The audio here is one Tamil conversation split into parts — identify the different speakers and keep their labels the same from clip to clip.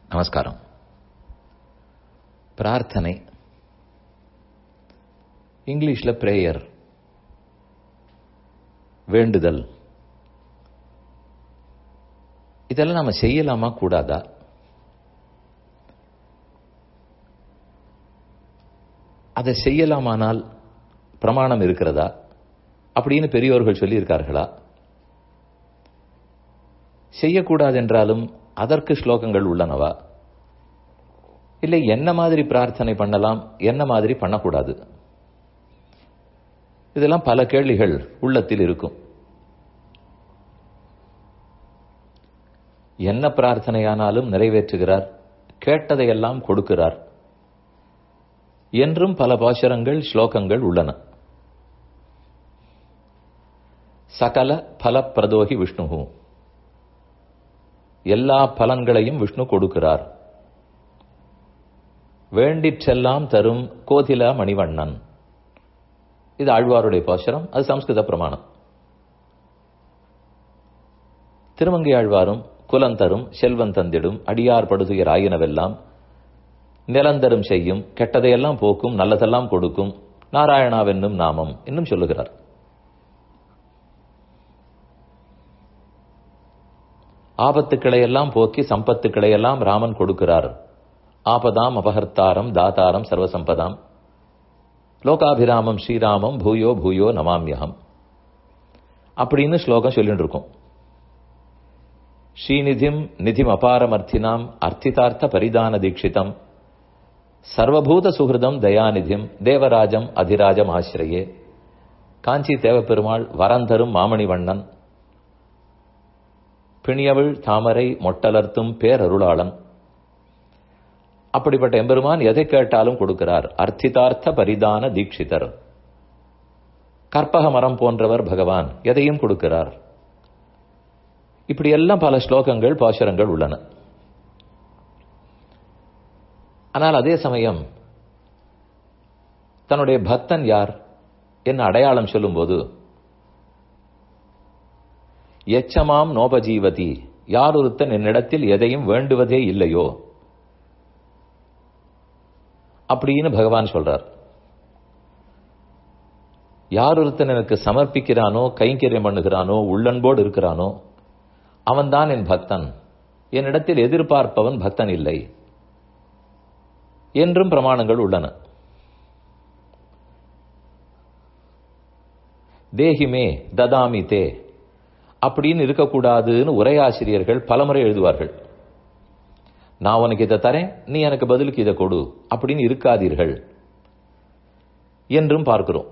Speaker 1: நமஸ்காரம் பிரார்த்தனை இங்கிலீஷ்ல பிரேயர் வேண்டுதல் இதெல்லாம் நம்ம செய்யலாமா கூடாதா அதை செய்யலாமானால் பிரமாணம் இருக்கிறதா அப்படின்னு பெரியோர்கள் சொல்லியிருக்கார்களா செய்யக்கூடாது என்றாலும் அதற்கு ஸ்லோகங்கள் உள்ளனவா இல்லை என்ன மாதிரி பிரார்த்தனை பண்ணலாம் என்ன மாதிரி பண்ணக்கூடாது இதெல்லாம் பல கேள்விகள் உள்ளத்தில் இருக்கும் என்ன பிரார்த்தனையானாலும் நிறைவேற்றுகிறார் கேட்டதையெல்லாம் கொடுக்கிறார் என்றும் பல பாசுரங்கள் ஸ்லோகங்கள் உள்ளன சகல பலப்பிரதோகி விஷ்ணு எல்லா பலன்களையும் விஷ்ணு கொடுக்கிறார் வேண்டிச் செல்லாம் தரும் கோதில மணிவண்ணன் இது ஆழ்வாருடைய பாசுரம் அது சம்ஸ்கிருத பிரமாணம் திருமங்கை ஆழ்வாரும் குலந்தரும் செல்வன் தந்திடும் அடியார் படுதுயர் ஆயினவெல்லாம் நிலந்தரும் செய்யும் கெட்டதையெல்லாம் போக்கும் நல்லதெல்லாம் கொடுக்கும் நாராயணாவென்னும் நாமம் இன்னும் சொல்லுகிறார் ஆபத்துக்களை எல்லாம் போக்கி சம்பத்துக்களை எல்லாம் ராமன் கொடுக்கிறார் ஆபதாம் அபகர்த்தாரம் தாத்தாரம் சர்வசம்பதாம் லோகாபிராமம் ஸ்ரீராமம் பூயோ பூயோ நமாமியகம் அப்படின்னு ஸ்லோகம் சொல்லிட்டு இருக்கோம் ஸ்ரீநிதிம் நிதிம் அபாரமர்த்தினாம் அர்த்திதார்த்த பரிதான தீட்சிதம் சர்வபூத சுகிருதம் தயாநிதிம் தேவராஜம் அதிராஜம் ஆசிரியே காஞ்சி தேவப்பெருமாள் வரந்தரும் மாமணிவண்ணன் பிணியவள் தாமரை மொட்டலர்த்தும் பேரருளாளன் அப்படிப்பட்ட எம்பெருமான் எதை கேட்டாலும் கொடுக்கிறார் அர்த்திதார்த்த பரிதான தீட்சிதர் கற்பக மரம் போன்றவர் பகவான் எதையும் கொடுக்கிறார் இப்படி எல்லாம் பல ஸ்லோகங்கள் பாசுரங்கள் உள்ளன ஆனால் அதே சமயம் தன்னுடைய பக்தன் யார் என்ன அடையாளம் சொல்லும்போது எச்சமாம் நோபஜீவதி யார் ஒருத்தன் என்னிடத்தில் எதையும் வேண்டுவதே இல்லையோ அப்படின்னு பகவான் சொல்றார் யார் ஒருத்தன் எனக்கு சமர்ப்பிக்கிறானோ கைங்கரியம் பண்ணுகிறானோ உள்ளன்போடு இருக்கிறானோ அவன்தான் என் பக்தன் என்னிடத்தில் எதிர்பார்ப்பவன் பக்தன் இல்லை என்றும் பிரமாணங்கள் உள்ளன தேஹிமே ததாமி தே அப்படின்னு இருக்கக்கூடாதுன்னு உரையாசிரியர்கள் பலமுறை எழுதுவார்கள் நான் உனக்கு இதை தரேன் நீ எனக்கு பதிலுக்கு இதை கொடு அப்படின்னு இருக்காதீர்கள் என்றும் பார்க்கிறோம்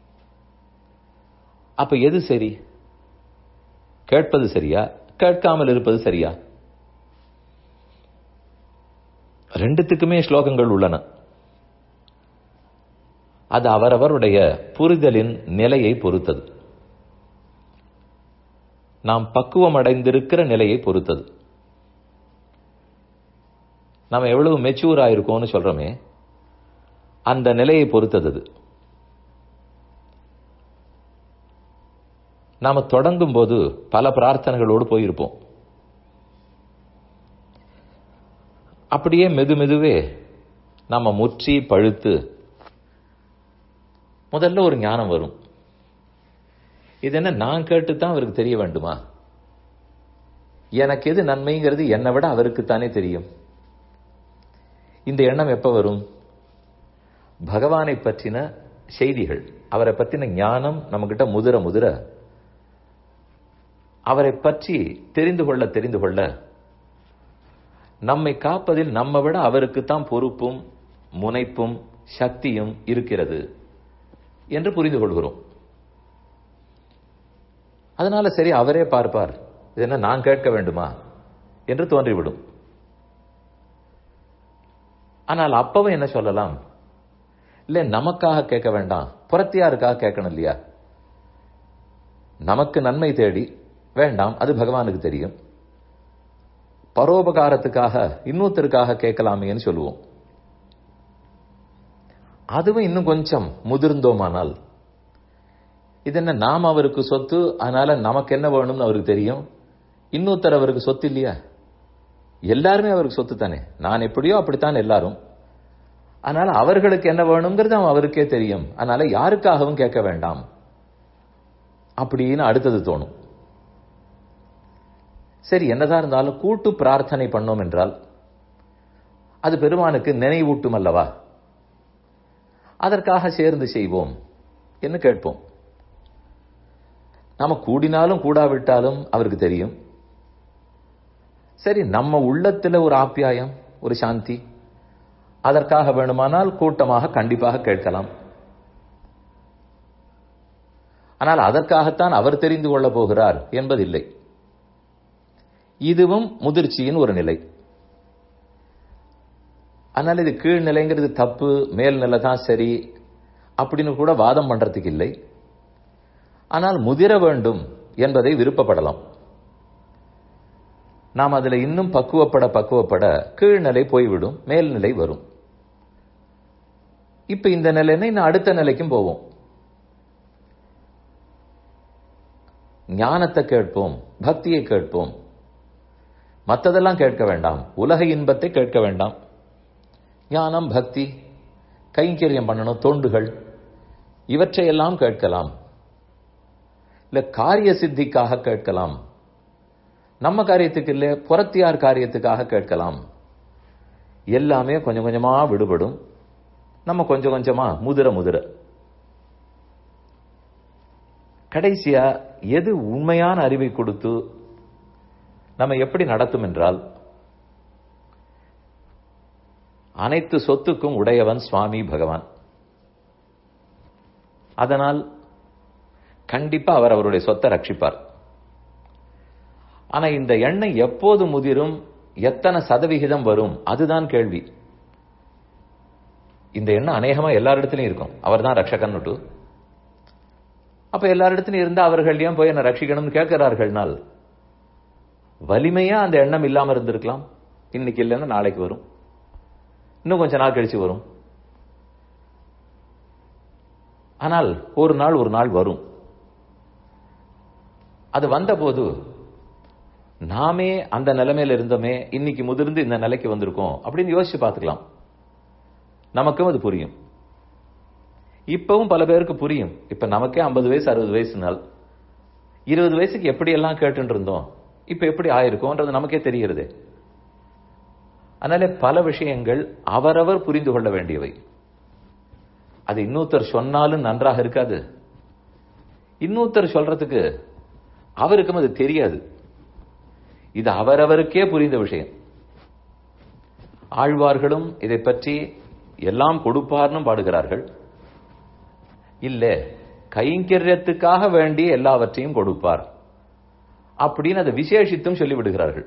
Speaker 1: அப்ப எது சரி கேட்பது சரியா கேட்காமல் இருப்பது சரியா ரெண்டுத்துக்குமே ஸ்லோகங்கள் உள்ளன அது அவரவருடைய புரிதலின் நிலையை பொறுத்தது நாம் பக்குவம் அடைந்திருக்கிற நிலையை பொறுத்தது நம்ம எவ்வளவு மெச்சூர் ஆயிருக்கோம்னு சொல்றோமே அந்த நிலையை பொறுத்தது நாம தொடங்கும் போது பல பிரார்த்தனைகளோடு போயிருப்போம் அப்படியே மெது மெதுவே நம்ம முற்றி பழுத்து முதல்ல ஒரு ஞானம் வரும் இது என்ன நான் கேட்டு தான் அவருக்கு தெரிய வேண்டுமா எனக்கு எது நன்மைங்கிறது என்னை விட அவருக்குத்தானே தெரியும் இந்த எண்ணம் எப்ப வரும் பகவானை பற்றின செய்திகள் அவரை பற்றின ஞானம் நம்மகிட்ட முதிர முதிர அவரை பற்றி தெரிந்து கொள்ள தெரிந்து கொள்ள நம்மை காப்பதில் நம்ம விட அவருக்குத்தான் பொறுப்பும் முனைப்பும் சக்தியும் இருக்கிறது என்று புரிந்து கொள்கிறோம் அதனால சரி அவரே பார்ப்பார் இது என்ன நான் கேட்க வேண்டுமா என்று தோன்றிவிடும் ஆனால் அப்பவும் என்ன சொல்லலாம் இல்ல நமக்காக கேட்க வேண்டாம் புறத்தியாருக்காக கேட்கணும் இல்லையா நமக்கு நன்மை தேடி வேண்டாம் அது பகவானுக்கு தெரியும் பரோபகாரத்துக்காக இன்னொருத்தருக்காக கேட்கலாமேன்னு சொல்லுவோம் அதுவும் இன்னும் கொஞ்சம் முதிர்ந்தோமானால் இது என்ன நாம் அவருக்கு சொத்து அதனால நமக்கு என்ன வேணும்னு அவருக்கு தெரியும் இன்னொருத்தர் அவருக்கு சொத்து இல்லையா எல்லாருமே அவருக்கு சொத்து தானே நான் எப்படியோ அப்படித்தான் எல்லாரும் அதனால அவர்களுக்கு என்ன வேணுங்கிறது அவன் அவருக்கே தெரியும் அதனால யாருக்காகவும் கேட்க வேண்டாம் அப்படின்னு அடுத்தது தோணும் சரி என்னதான் இருந்தாலும் கூட்டு பிரார்த்தனை பண்ணோம் என்றால் அது பெருமானுக்கு நினைவூட்டும் அல்லவா அதற்காக சேர்ந்து செய்வோம் என்று கேட்போம் நாம கூடினாலும் கூடாவிட்டாலும் அவருக்கு தெரியும் சரி நம்ம உள்ளத்துல ஒரு ஆப்பியாயம் ஒரு சாந்தி அதற்காக வேணுமானால் கூட்டமாக கண்டிப்பாக கேட்கலாம் ஆனால் அதற்காகத்தான் அவர் தெரிந்து கொள்ளப் போகிறார் என்பதில்லை இதுவும் முதிர்ச்சியின் ஒரு நிலை அதனால இது கீழ்நிலைங்கிறது தப்பு மேல்நிலை தான் சரி அப்படின்னு கூட வாதம் பண்றதுக்கு இல்லை ஆனால் முதிர வேண்டும் என்பதை விருப்பப்படலாம் நாம் அதுல இன்னும் பக்குவப்பட பக்குவப்பட கீழ்நிலை போய்விடும் மேல்நிலை வரும் இப்ப இந்த நிலைன்னா இன்னும் அடுத்த நிலைக்கும் போவோம் ஞானத்தை கேட்போம் பக்தியை கேட்போம் மற்றதெல்லாம் கேட்க வேண்டாம் உலக இன்பத்தை கேட்க வேண்டாம் ஞானம் பக்தி கைங்கரியம் பண்ணணும் தொண்டுகள் இவற்றையெல்லாம் கேட்கலாம் இல்ல காரிய சித்திக்காக கேட்கலாம் நம்ம காரியத்துக்கு இல்ல புறத்தியார் காரியத்துக்காக கேட்கலாம் எல்லாமே கொஞ்சம் கொஞ்சமா விடுபடும் நம்ம கொஞ்சம் கொஞ்சமா முதிர முதிர கடைசியா எது உண்மையான அறிவை கொடுத்து நம்ம எப்படி நடத்தும் என்றால் அனைத்து சொத்துக்கும் உடையவன் சுவாமி பகவான் அதனால் கண்டிப்பா அவர் அவருடைய சொத்தை ரட்சிப்பார் ஆனா இந்த எண்ணெய் எப்போது முதிரும் எத்தனை சதவிகிதம் வரும் அதுதான் கேள்வி இந்த எண்ணம் அநேகமா எல்லாரிடத்திலையும் இருக்கும் அவர் தான் ரட்சகன்னுட்டு அப்ப எல்லாரிடத்திலும் இருந்தா அவர்கள் ஏன் போய் என்ன ரட்சிக்கணும்னு கேட்கிறார்கள்னால் வலிமையா அந்த எண்ணம் இல்லாம இருந்திருக்கலாம் இன்னைக்கு இல்லைன்னா நாளைக்கு வரும் இன்னும் கொஞ்ச நாள் கழிச்சு வரும் ஆனால் ஒரு நாள் ஒரு நாள் வரும் அது வந்தபோது நாமே அந்த நிலைமையில இருந்தோமே இன்னைக்கு முதிர்ந்து இந்த நிலைக்கு வந்திருக்கோம் அப்படின்னு யோசிச்சு பார்த்துக்கலாம் நமக்கும் அது புரியும் இப்பவும் பல பேருக்கு புரியும் இப்ப நமக்கே ஐம்பது வயசு அறுபது வயசுனால் இருபது வயசுக்கு எப்படி எல்லாம் கேட்டு இருந்தோம் இப்ப எப்படி ஆயிருக்கோன்றது நமக்கே தெரிகிறது அதனால பல விஷயங்கள் அவரவர் புரிந்து கொள்ள வேண்டியவை அது இன்னொருத்தர் சொன்னாலும் நன்றாக இருக்காது இன்னொருத்தர் சொல்றதுக்கு அவருக்கும் அது தெரியாது இது அவரவருக்கே புரிந்த விஷயம் ஆழ்வார்களும் இதை பற்றி எல்லாம் கொடுப்பார்னு பாடுகிறார்கள் இல்ல கைங்கரியத்துக்காக வேண்டி எல்லாவற்றையும் கொடுப்பார் அப்படின்னு அதை விசேஷித்தும் சொல்லிவிடுகிறார்கள்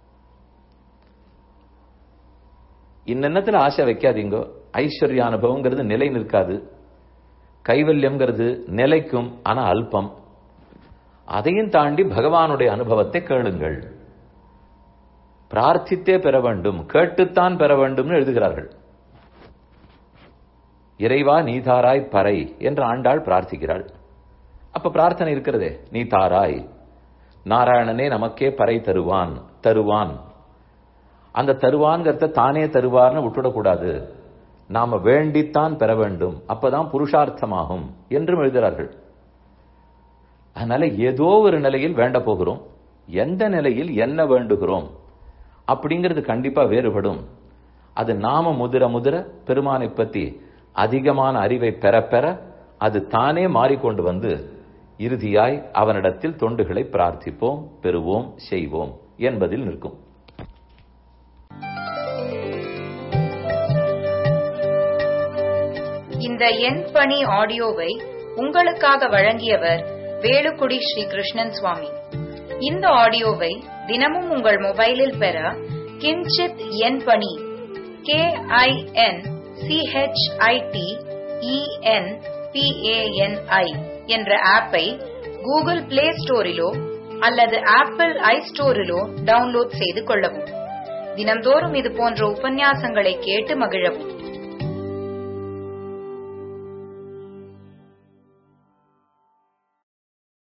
Speaker 1: இன்னத்துல ஆசை வைக்காதீங்க ஐஸ்வர்ய அனுபவங்கிறது நிலை நிற்காது கைவல்யம்ங்கிறது நிலைக்கும் ஆனா அல்பம் அதையும் தாண்டி பகவானுடைய அனுபவத்தை கேளுங்கள் பிரார்த்தித்தே பெற வேண்டும் கேட்டுத்தான் பெற வேண்டும்னு எழுதுகிறார்கள் இறைவா நீ தாராய் பறை என்று ஆண்டாள் பிரார்த்திக்கிறாள் அப்ப பிரார்த்தனை இருக்கிறதே நீ தாராய் நாராயணனே நமக்கே பறை தருவான் தருவான் அந்த தருவான்கிறத தானே தருவார்னு விட்டுடக்கூடாது நாம வேண்டித்தான் பெற வேண்டும் அப்பதான் புருஷார்த்தமாகும் என்றும் எழுதுகிறார்கள் அதனால ஏதோ ஒரு நிலையில் வேண்ட போகிறோம் எந்த நிலையில் என்ன வேண்டுகிறோம் அப்படிங்கிறது கண்டிப்பா வேறுபடும் அது நாம முதிர முதிர பெருமானை பத்தி அதிகமான அறிவை பெற பெற அது தானே மாறிக்கொண்டு வந்து இறுதியாய் அவனிடத்தில் தொண்டுகளை பிரார்த்திப்போம் பெறுவோம் செய்வோம் என்பதில் நிற்கும்
Speaker 2: இந்த எண் பணி ஆடியோவை உங்களுக்காக வழங்கியவர் வேலுக்குடி ஸ்ரீ கிருஷ்ணன் சுவாமி இந்த ஆடியோவை தினமும் உங்கள் மொபைலில் பெற கிஞ்சித் எண் பணி கே ஐ என் சிஹெச்ஐடி இஎன் பிஏஎன்ஐ என்ற ஆப்பை கூகுள் பிளே ஸ்டோரிலோ அல்லது ஆப்பிள் ஐ ஸ்டோரிலோ டவுன்லோட் செய்து கொள்ளவும் தினந்தோறும் இது போன்ற உபன்யாசங்களை கேட்டு மகிழவும்